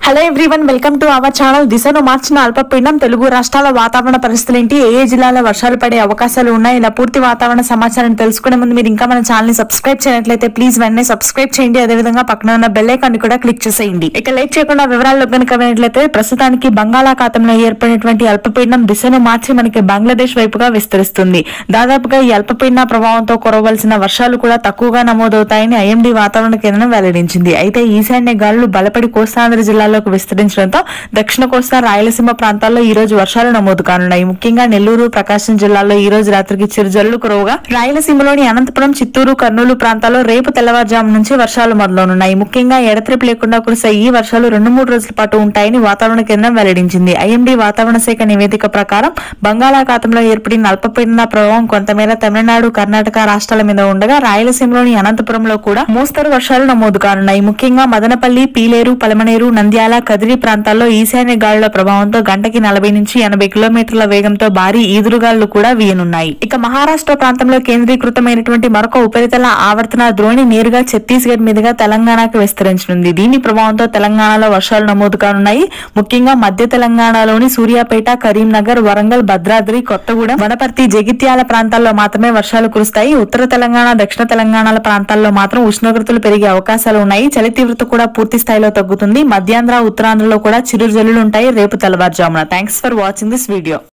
hello everyone welcome to our channel దిశను మార్చిన అల్పపీడనం తెలుగు రాష్ట్రాల వాతావరణ పరిస్థితులు ఏంటి ఏ ఏ జిల్లాలో వర్షాలు పడే అవకాశాలు ఉన్నాయి ఇలా పూర్తి వాతావరణ సమాచారం తెలుసుకునే ముందు మీరు ఇంకా మన ఛానల్ ని సబ్స్క్రైబ్ చేయనట్లయితే ప్లీజ్ వెంటనే సబ్స్క్రైబ్ చేయండి అదేవిధంగా పక్కన ఉన్న బెల్ ఐకాన్ ని కూడా క్లిక్ చేసేయండి ఇక లేట్ చేయకుండా వివరాల్లో కనుక వెళ్ళినట్లయితే ప్రస్తుతానికి బంగాళాఖాతంలో ఏర్పడినటువంటి అల్పపీడనం దిశను మార్చి మనకి బంగ్లాదేశ్ వైపుగా విస్తరిస్తుంది దాదాపుగా ఈ అల్పపీడన ప్రభావంతో కురవలసిన వర్షాలు కూడా తక్కువగా నమోదవుతాయని ఐఎండీ వాతావరణ కేంద్రం వెల్లడించింది అయితే ఈశాన్య గాలులు బలపడి కోస్తాంధ్ర జిల్లాలోకి విస్తరించడంతో దక్షిణ కోస్తా రాయలసీమ ప్రాంతాల్లో ఈ రోజు వర్షాలు నమోదు కానున్నాయి ముఖ్యంగా నెల్లూరు ప్రకాశం జిల్లాల్లో ఈ రోజు రాత్రికి చిరుజల్లు కురవగా రాయలసీమలోని అనంతపురం చిత్తూరు కర్నూలు ప్రాంతాల్లో రేపు తెల్లవారుజాము నుంచి వర్షాలు మొదలవునున్నాయి ముఖ్యంగా ఎడతెరిపి లేకుండా కురిసే ఈ వర్షాలు రెండు మూడు రోజుల పాటు ఉంటాయని వాతావరణ కేంద్రం వెల్లడించింది ఐఎండీ వాతావరణ శాఖ నివేదిక ప్రకారం బంగాళాఖాతంలో ఏర్పడిన అల్పపీడన ప్రభావం కొంతమేర తమిళనాడు కర్ణాటక రాష్ట్రాల మీద ఉండగా రాయలసీమలోని అనంతపురంలో కూడా మోస్తరు వర్షాలు నమోదు కానున్నాయి ముఖ్యంగా మదనపల్లి పీలేరు పలమనేరు నంద్యాల కదిరి ప్రాంతాల్లో ఈశాన్య గాలుల ప్రభావంతో గంటకి నలభై నుంచి ఎనభై కిలోమీటర్ల వేగంతో భారీ ఈదురుగాలు కూడా వీయనున్నాయి ఇక మహారాష్ట్ర ప్రాంతంలో కేంద్రీకృతమైనటువంటి మరొక ఉపరితల ఆవర్తన ద్రోణి నేరుగా ఛత్తీస్గఢ్ మీదుగా తెలంగాణకు విస్తరించనుంది దీని ప్రభావంతో తెలంగాణలో వర్షాలు నమోదు కానున్నాయి ముఖ్యంగా మధ్య తెలంగాణలోని సూర్యాపేట కరీంనగర్ వరంగల్ భద్రాద్రి కొత్తగూడెం వనపర్తి జగిత్యాల ప్రాంతాల్లో మాత్రమే వర్షాలు కురుస్తాయి ఉత్తర తెలంగాణ దక్షిణ తెలంగాణల ప్రాంతాల్లో మాత్రం ఉష్ణోగ్రతలు పెరిగే అవకాశాలు ఉన్నాయి చలి తీవ్రత కూడా పూర్తి స్థాయిలో తగ్గుతుంది మధ్యాంధ్ర ఉత్తరాంధ్రలో కూడా చిరు జల్లులు ఉంటాయి రేపు తెల్లవారుజామున thanks for watching this video